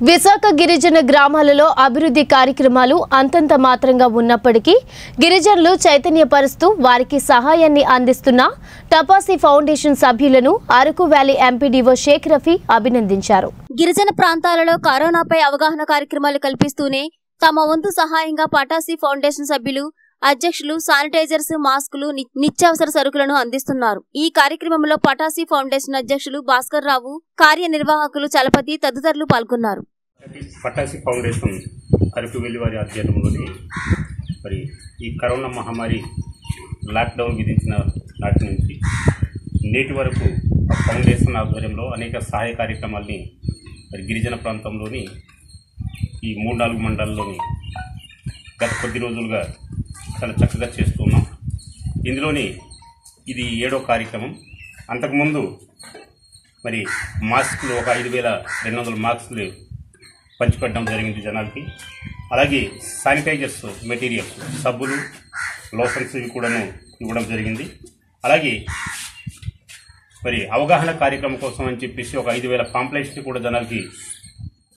విశాఖ గిరిజన గ్రామాలలో అభివృద్ధి కార్యక్రమాలు అంతంత మాత్రంగా ఉన్నప్పటికీ గిరిజనులు చైతన్యపరుస్తూ వారికి సహాయాన్ని అందిస్తున్న టపాసీ ఫౌండేషన్ సభ్యులను అరకు వ్యాలీ ఎంపీడీఓ షేక్ రఫీ అభినందించారు గిరిజన ప్రాంతాలలో కరోనాపై అవగాహన కార్యక్రమాలు కల్పిస్తూనే తమ వంతు సహాయంగా పటాసి ఫౌండేషన్ సభ్యులు అధ్యక్షులు శానిటైజర్స్ మాస్కులు ని- నిత్యావసర సరుకులను అందిస్తున్నారు ఈ కార్యక్రమంలో పటాసి ఫౌండేషన్ అధ్యక్షులు భాస్కర్ రావు కార్యనిర్వాహకులు చలపతి తదితరులు పాల్గొన్నారు పటాసి ఫౌండేషన్ అరకు వెల్లి వారి ఆధ్వర్యంలోని మరి ఈ కరోనా మహమ్మారి లాక్డౌన్ విధించిన నాటి నుంచి నేటి వరకు ఆ ఫౌండేషన్ ఆధ్వర్యంలో అనేక సహాయ కార్యక్రమాల్ని మరి గిరిజన ప్రాంతంలోని ఈ మూడు నాలుగు మండలాల్లోని గత కొద్ది రోజులుగా చాలా చక్కగా చేస్తున్నాం ఇందులోని ఇది ఏడో కార్యక్రమం అంతకుముందు మరి మాస్కులు ఒక ఐదు వేల రెండు వందల మాస్కులు పంచిపెట్టడం జరిగింది జనాలకి అలాగే శానిటైజర్స్ మెటీరియల్స్ సబ్బులు లోషన్స్ ఇవి కూడాను ఇవ్వడం జరిగింది అలాగే మరి అవగాహన కార్యక్రమం కోసం అని చెప్పేసి ఒక ఐదు వేల పాంప్లెట్స్ని కూడా జనాలకి